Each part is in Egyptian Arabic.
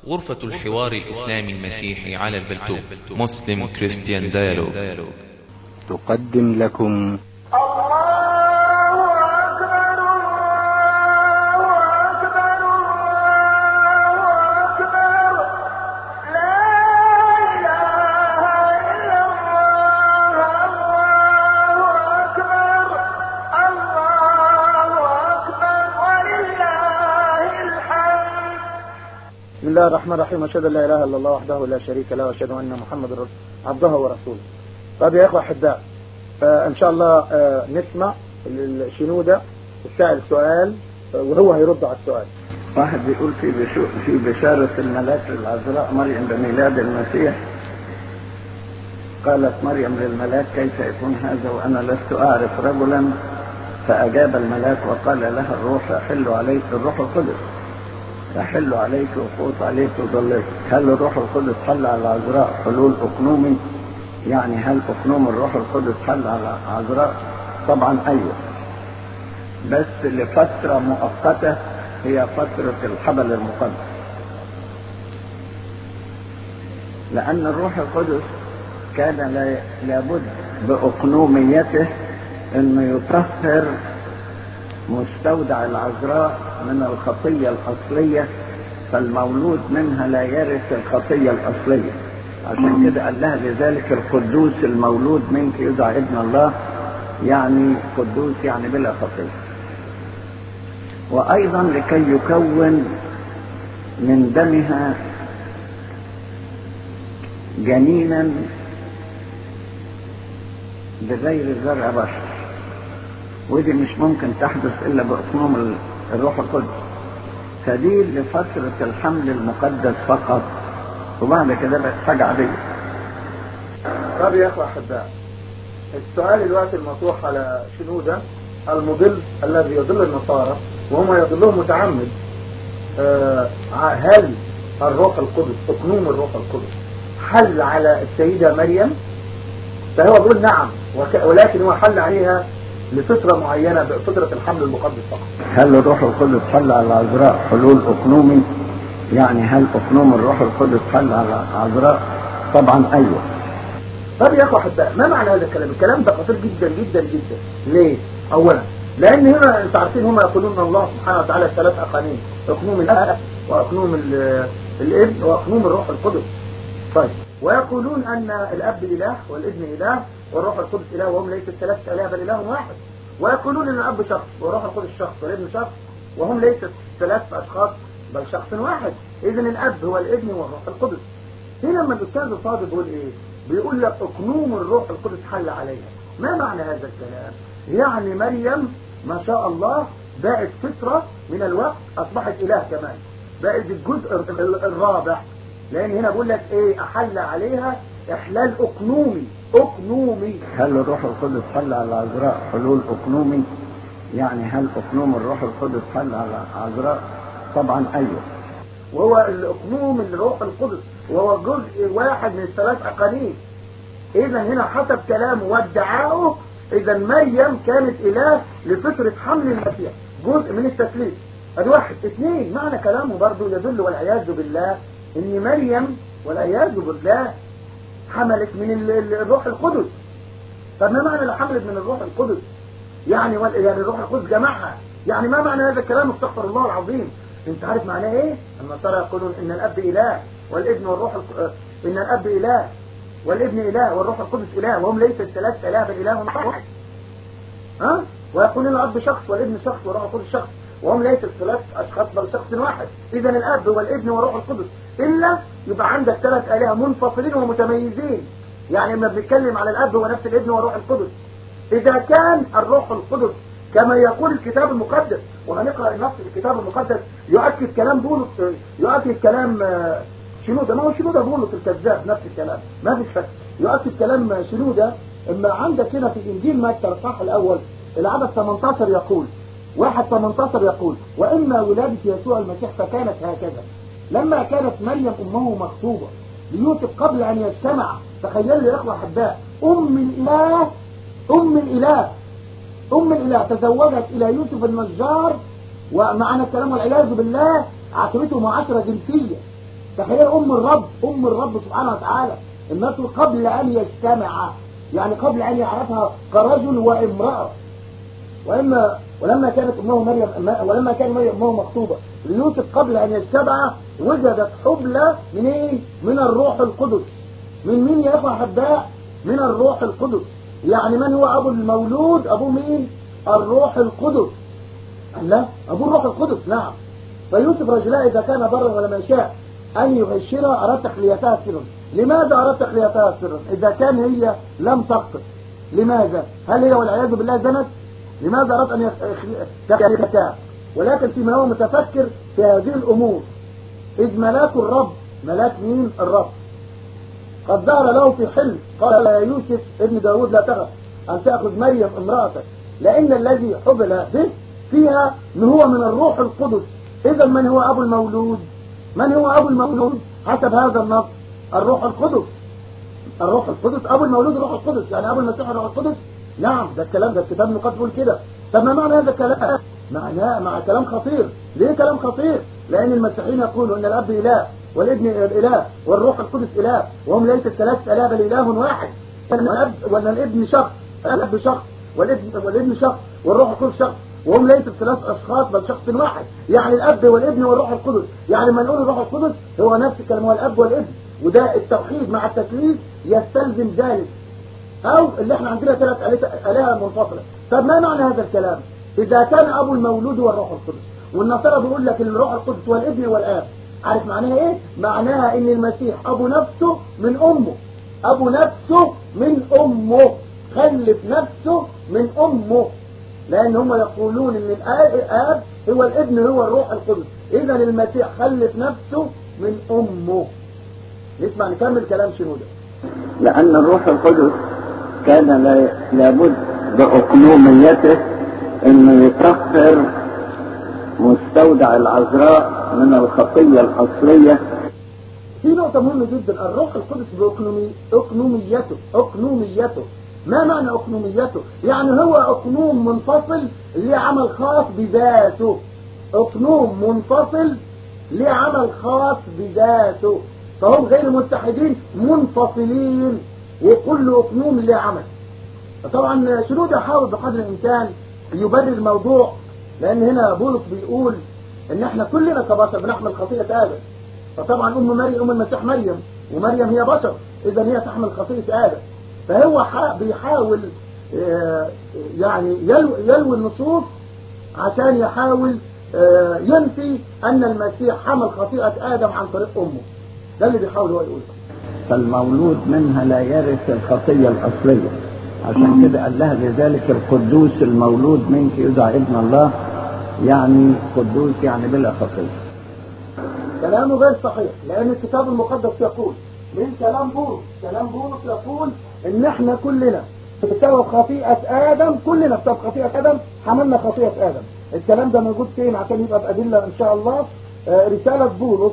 غرفة الحوار الإسلامي المسيحي على البلتو مسلم كريستيان ديالوج تقدم لكم بسم الله الرحمن الرحيم أشهد أن لا إله إلا الله وحده لا شريك له وأشهد أن محمد رسول عبده ورسوله طيب يا إخوة أحباء آه إن شاء الله آه نسمع الشنودة السائل سؤال آه وهو هيرد على السؤال واحد بيقول في بشو في بشارة الملاك العذراء مريم بميلاد المسيح قالت مريم للملاك كيف يكون هذا وأنا لست أعرف رجلا فأجاب الملاك وقال لها الروح يحل عليك الروح القدس يحل عليك وقوت عليك وضلك هل الروح القدس حل على العذراء حلول أقنومي يعني هل أقنوم الروح القدس حل على العذراء طبعا أيوه بس لفترة مؤقتة هي فترة الحبل المقدس لأن الروح القدس كان لابد بأقنوميته أنه يطهر مستودع العذراء من الخطية الأصلية فالمولود منها لا يرث الخطية الأصلية عشان كده قال لها لذلك القدوس المولود منك يدعى ابن الله يعني قدوس يعني بلا خطية وأيضا لكي يكون من دمها جنينا بغير زرع بشر ودي مش ممكن تحدث الا باقنوم الروح القدس فدي لفترة الحمل المقدس فقط وبعد كده بقت حاجة عادية طب يا اخوة احباء السؤال دلوقتي المطروح على شنودة المضل الذي يضل النصارى وهم يضلهم متعمد آه هل الروح القدس اقنوم الروح القدس حل على السيدة مريم فهو بيقول نعم ولكن هو حل عليها لفترة معينة بفترة الحمل المقدس فقط هل الروح القدس حل على العذراء حلول أقنومي يعني هل أقنوم الروح القدس حل على العذراء طبعا أيوه طب يا أخو أحباء ما معنى هذا الكلام الكلام ده خطير جدا جدا جدا ليه أولا لأن هنا أنت عارفين هم يقولون الله سبحانه وتعالى ثلاث أقانيم أقنوم الأب وأقنوم الابن وأقنوم الروح القدس طيب ويقولون أن الأب إله والابن إله والروح القدس إله وهم ليس الثلاثة إله بل إله واحد ويقولون أن الأب شخص والروح القدس شخص والابن شخص وهم ليس ثلاثة أشخاص بل شخص واحد إذا الأب هو الابن والروح القدس هنا لما الأستاذ الفاضل بيقول إيه بيقول لك أقنوم الروح القدس حل عليها ما معنى هذا الكلام يعني مريم ما شاء الله بقت فترة من الوقت أصبحت إله كمان بقت الجزء الرابع لأن هنا بقول لك إيه أحل عليها إحلال أقنومي أقنومي هل الروح القدس حل على العذراء حلول أقنومي يعني هل أقنوم الروح القدس حل على العذراء طبعا أيوه وهو الأقنوم الروح القدس وهو جزء واحد من الثلاث أقانيم إذا هنا حسب كلامه وادعائه إذا مريم كانت إله لفترة حمل المسيح جزء من التثليث ادي واحد اثنين معنى كلامه برضه يدل والعياذ بالله ان مريم والعياذ بالله حملت من الروح القدس طب ما معنى حملت من الروح القدس يعني يعني الروح القدس جمعها يعني ما معنى هذا الكلام استغفر الله العظيم انت عارف معناه ايه النصارى يقولون ان الاب اله والابن والروح ان الاب اله والابن اله والروح القدس اله وهم ليس الثلاثه اله بل اله واحد ها ويقولون الاب شخص والابن شخص والروح القدس شخص وهم ليس ثلاث اشخاص بل شخص واحد اذا الاب والابن والروح القدس الا يبقى عندك ثلاث الهه منفصلين ومتميزين يعني لما بنتكلم على الاب هو نفس الابن والروح القدس اذا كان الروح القدس كما يقول الكتاب المقدس وهنقرا النص في الكتاب المقدس يؤكد كلام بولس يؤكد كلام شنوده ما هو شنوده بولس الكذاب نفس الكلام ما فيش شك يؤكد كلام شنوده اما عندك هنا في انجيل متى الاصحاح الاول العدد 18 يقول واحد 18 يقول وإما ولادة يسوع المسيح فكانت هكذا لما كانت مريم أمه مخطوبة ليوسف قبل أن يجتمع تخيلوا يا إخوة أحباء أم الإله أم الإله أم الإله تزوجت إلى يوسف النجار ومعنى الكلام والعياذ بالله عاشرته معاشرة جنسية تخيل ام الرب ام الرب سبحانه وتعالى الناس قبل ان يجتمع يعني قبل ان يعرفها كرجل وامرأة واما ولما كانت امه مريم ولما كان مريم امه مخطوبة ليوسف قبل ان يجتمع وجدت حبلى من ايه من الروح القدس من مين يا اخوة حباء من الروح القدس يعني من هو ابو المولود ابو مين الروح القدس لا ابو الروح القدس نعم فيوسف رجلاء اذا كان برا ولم يشاء ان يبشرها اراد تخليتها سرا لماذا اراد تخليتها سرا اذا كان هي لم تقصد لماذا هل هي والعياذ بالله زنت لماذا اراد ان تخليتها ولكن فيما هو متفكر في هذه الامور اذ ملاك الرب ملاك مين الرب قد ظهر له في حلم قال يا يوسف ابن داود لا تخف أن تأخذ مريم امرأتك لأن الذي حبل به فيها هو من الروح القدس إذا من هو أبو المولود من هو أبو المولود حسب هذا النص الروح القدس الروح القدس أبو المولود الروح القدس يعني أبو المسيح الروح القدس نعم ده الكلام ده الكتاب نقاط بيقول كده طب ما معنى هذا الكلام معناه مع كلام خطير ليه كلام خطير لأن المسيحيين يقولوا أن الأب إله والابن الإله والروح القدس إله وهم ليس ثلاثة إله بل إله واحد الأب وأن الابن شخص الأب شخص والابن والابن شخص والروح القدس شخص وهم ليس ثلاث أشخاص بل شخص واحد يعني الأب والابن والروح القدس يعني ما نقول الروح القدس هو نفس الكلام هو الأب والابن وده التوحيد مع التكليف يستلزم ذلك أو اللي احنا عندنا ثلاث آلهة منفصلة طب ما معنى هذا الكلام إذا كان أبو المولود والروح القدس والنصارى بيقول لك الروح القدس والابن والآب عارف معناها ايه معناها ان المسيح ابو نفسه من امه ابو نفسه من امه خلف نفسه من امه لان هم يقولون ان الاب هو الابن هو الروح القدس اذا المسيح خلف نفسه من امه نسمع نكمل كلام شنو ده لأن الروح القدس كان لا- لابد بأقلوميته أنه يطهر مستودع العذراء من الخطية الأصلية في نقطة مهمة جدا الروح القدس بأقنومي أقنوميته أقنوميته ما معنى أقنوميته يعني هو أقنوم منفصل ليه عمل خاص بذاته أقنوم منفصل ليه عمل خاص بذاته فهم غير متحدين منفصلين وكل أقنوم ليه عمل طبعا شنود يحاول بقدر الإمكان يبرر الموضوع لأن هنا بولس بيقول إن إحنا كلنا كبشر بنحمل خطيئة آدم فطبعا أم مريم أم المسيح مريم ومريم هي بشر إذا هي تحمل خطيئة آدم فهو حا- بيحاول آه، يعني يلو- يلوي النصوص عشان يحاول آه، ينفي أن المسيح حمل خطيئة آدم عن طريق أمه ده اللي بيحاول هو يقوله فالمولود منها لا يرث الخطية الأصلية عشان كده قال لها لذلك القدوس المولود منك يدعى ابن الله يعني قدوس يعني بلا خطية كلامه غير صحيح لأن الكتاب المقدس يقول من كلام بولس كلام بولس يقول إن إحنا كلنا بسبب خطيئة آدم كلنا بسبب خطيئة آدم حملنا خطيئة آدم الكلام ده موجود فين عشان يبقى بأدلة إن شاء الله آه، رسالة بولس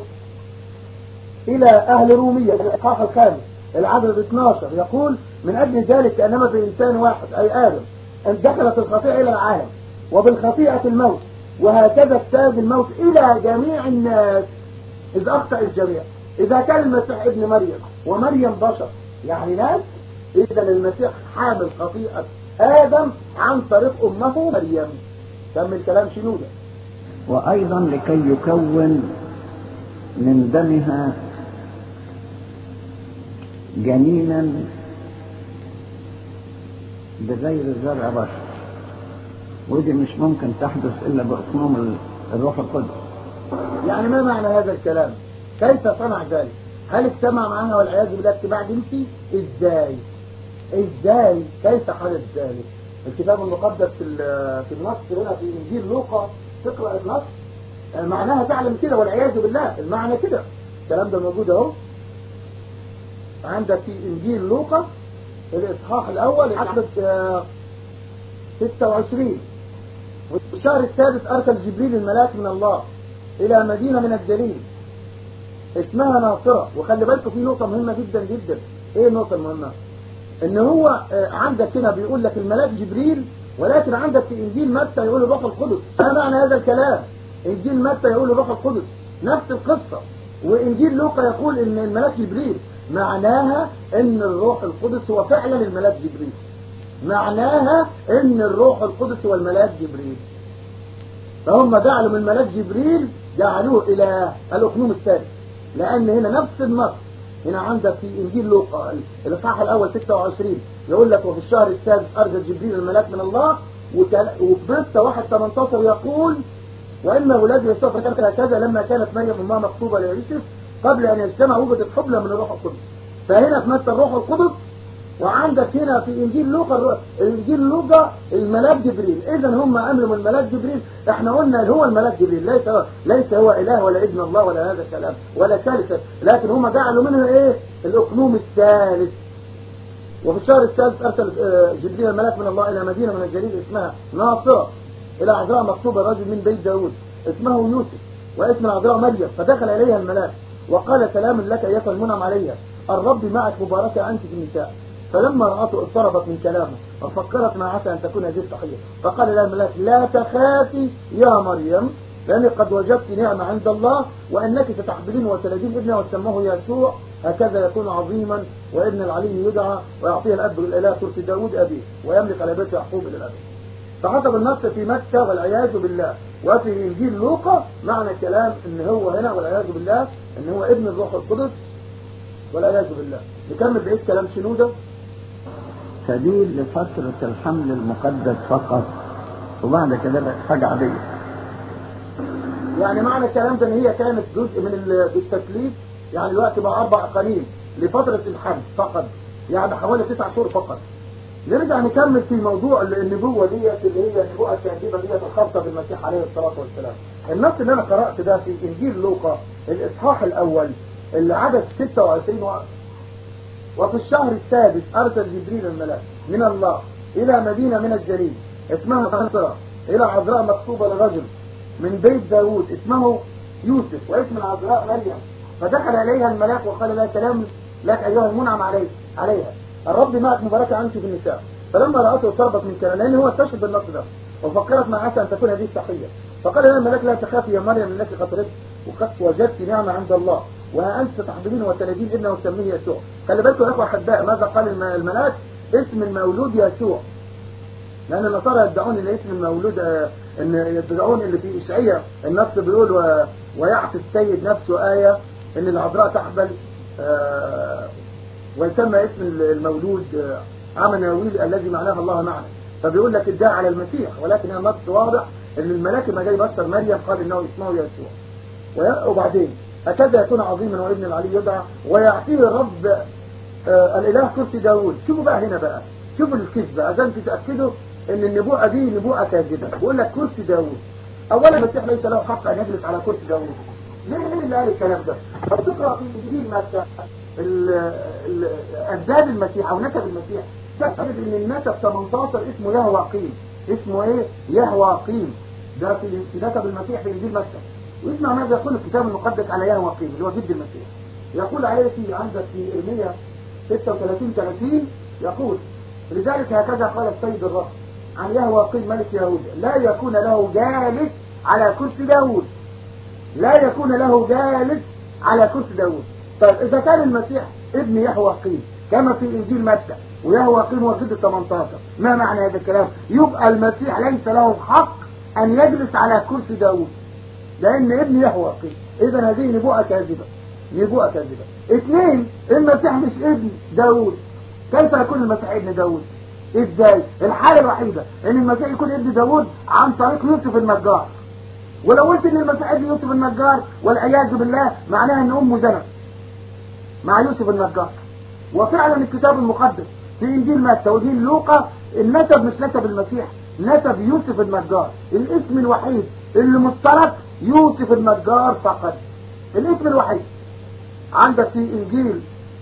إلى أهل رومية الإصحاح الخامس العدد 12 يقول من أجل ذلك كأنما في إنسان واحد أي آدم أن دخلت الخطيئة إلى العالم وبالخطيئة الموت وهكذا اجتاز الموت إلى جميع الناس إذ أخطأ الجميع إذا كان المسيح ابن مريم ومريم بشر يعني ناس إذا المسيح حامل خطيئة آدم عن طريق أمه مريم كمل كلام شنو ده وأيضا لكي يكون من دمها جنينا بغير زرع بشر ودي مش ممكن تحدث إلا بأصنام الروح القدس يعني ما معنى هذا الكلام كيف صنع ذلك هل اجتمع معها والعياذ بالله اتباع جنسي ازاي ازاي كيف حدث ذلك الكتاب المقدس في ال- في النص هنا في انجيل لوقا تقرا النص آه، معناها تعلم كده والعياذ بالله المعنى كده الكلام ده موجود اهو عندك في انجيل لوقا الاصحاح الاول العدد آه، 26 والشهر السادس أرسل جبريل الملاك من الله إلى مدينة من الجليل اسمها ناصرة وخلي بالكم في نقطة مهمة جدا جدا إيه النقطة المهمة؟ إن هو آه، عندك هنا بيقول لك الملاك جبريل ولكن عندك في إنجيل متى يقول الروح القدس ما معنى هذا الكلام؟ إنجيل متى يقول الروح القدس نفس القصة وانجيل لوقا يقول ان الملاك جبريل معناها ان الروح القدس هو فعلا الملاك جبريل معناها ان الروح القدس هو الملاك جبريل فهم جعلوا من الملاك جبريل جعلوه الى الاقنوم الثالث لان هنا نفس النص هنا عندك في انجيل لوقا الاصحاح الاول 26 يقول لك وفي الشهر السادس ارسل جبريل الملاك من الله وكان- وفي بسطة 1 18 يقول وإن أولاد يسوع فكانت هكذا لما كانت مريم أمها مكتوبة ليوسف قبل أن يجتمع وجدت حبلى من الروح القدس فهنا في مثل الروح القدس وعندك هنا في إنجيل لوقا الر- إنجيل لوقا الملاك جبريل إذا هم عملوا من الملاك جبريل إحنا قلنا هو الملاك جبريل ليس هو ليس هو إله ولا ابن الله ولا هذا الكلام ولا ثالث لكن هم جعلوا منه إيه الأقنوم الثالث وفي الشهر الثالث أرسل آه، جبريل الملاك من الله إلى مدينة من الجليل اسمها ناصرة إلى عذراء مكتوبة رجل من بيت داود اسمه يوسف واسم العذراء مريم فدخل إليها الملاك وقال سلام لك أيها المنعم عليها الرب معك مباركة أنت في النساء فلما رأته اضطربت من كلامه وفكرت ما عسى أن تكون هذه التحية فقال لها الملاك لا تخافي يا مريم لأني قد وجدت نعمة عند الله وأنك ستحبلين وتلدين ابنه وتسمه يسوع هكذا يكون عظيما وابن العلي يدعى ويعطيه الأب الإله كرسي داود أبيه ويملك على بيت يعقوب إلى الأبد فحسب النص في مكة والعياذ بالله وفي إنجيل لوقا معنى الكلام إن هو هنا والعياذ بالله إن هو ابن الروح القدس والعياذ بالله نكمل بقية كلام شنودة سبيل لفترة الحمل المقدس فقط وبعد كده بقت حاجة عادية يعني معنى الكلام ده ان هي كانت جزء من ال- التكليف يعني الوقت بقى اربع قليل لفترة الحمل فقط يعني حوالي تسع شهور فقط نرجع نكمل في موضوع ال- النبوة ديت اللي هي النبوة الكاذبة ديت الخاصة بالمسيح عليه الصلاة والسلام النص اللي انا قرأت ده في انجيل لوقا الاصحاح الاول اللي عدد 26 و... وفي الشهر السادس أرسل جبريل الملاك من الله إلى مدينة من الجليل اسمها خنصرة إلى عذراء مكتوبة لرجل من بيت داوود اسمه يوسف واسم العذراء مريم فدخل إليها الملاك وقال لها سلام لك أيها المنعم عليه عليها الرب معك مباركة أنت في النساء فلما رأته اضطربت من كلام لأن هو استشهد بالنص ده وفكرت ما عسى أن تكون هذه التحية فقال لها الملاك لا تخافي يا مريم إنك قد ربت وقد وجدت نعمة عند الله وها أنت ستحبلين وتلدين ابنه وتسميه يسوع خلي بالكم يا أخوة أحباء ماذا قال الم- الملاك اسم المولود يسوع لأن النصارى يدعون ان اسم المولود آه، ان يدعون اللي في إشعياء النص بيقول و... ويعطي السيد نفسه آية ان العذراء تحبل آه، ويسمى اسم المولود آه، عمناويل الذي معناه الله معنا فبيقول لك ادعى على المسيح ولكن هي نص واضح ان الملاك ما جاي بشر مريم قال انه اسمه يسوع وي- وبعدين هكذا يكون عظيما وابن العلي يدعى ويعطيه الرب آه، الاله كرسي داوود شوفوا بقى هنا بقى شوفوا الكذب عشان تتاكدوا ان النبوءه دي نبوءه كاذبه بيقول لك كرسي داوود اولا المسيح ليس له حق ان يجلس على كرسي داوود ليه مين اللي قال الكلام ده طب تقرا في انجيل متى ال- ال- اجداد المسيح او نسب المسيح تجد ان النسب 18 اسمه يهوى اسمه ايه يهوى ده في في نسب المسيح في انجيل متى واسمع ماذا يقول الكتاب المقدس على يهوى اللي هو جد المسيح يقول عليه في عندك في ارميا 36 30 يقول لذلك هكذا قال السيد الرب عن يهوى قيل ملك يهوذا لا يكون له جالس على كرسي داوود لا يكون له جالس على كرسي داوود طيب اذا كان المسيح ابن يهوى قيل كما في انجيل متى ويهوى قيل هو ضد 18 ما معنى هذا الكلام يبقى المسيح ليس له حق ان يجلس على كرسي داوود لان ابن يهوى قيل اذا هذه نبوءه كاذبه نبوءه كاذبه اثنين المسيح مش ابن داوود كيف يكون المسيح ابن داوود ازاي الحالة الوحيدة ان المسيح يكون ابن داوود عن طريق يوسف النجار ولو قلت ان المسيح ابن يوسف النجار والعياذ بالله معناها ان امه زنت مع يوسف النجار وفعلا الكتاب المقدس في انجيل متى وانجيل لوقا النسب مش نسب المسيح نسب يوسف النجار الاسم الوحيد اللي مشترك يوسف النجار فقط الاسم الوحيد عندك في انجيل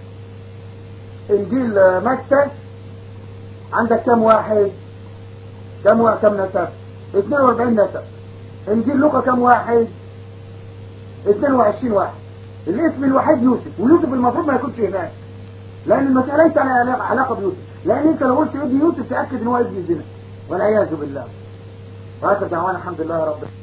انجيل متى عندك كم واحد كم واحد كم نسب 42 نسب انجيل لوقا كم واحد 22 واحد الاسم الوحيد يوسف ويوسف المفروض ما يكونش هناك لان المسيح ليس له علاقه بيوسف لان انت لو قلت ابن يوسف تاكد ان هو ابن الزنا والعياذ بالله واخر دعوانا الحمد لله رب العالمين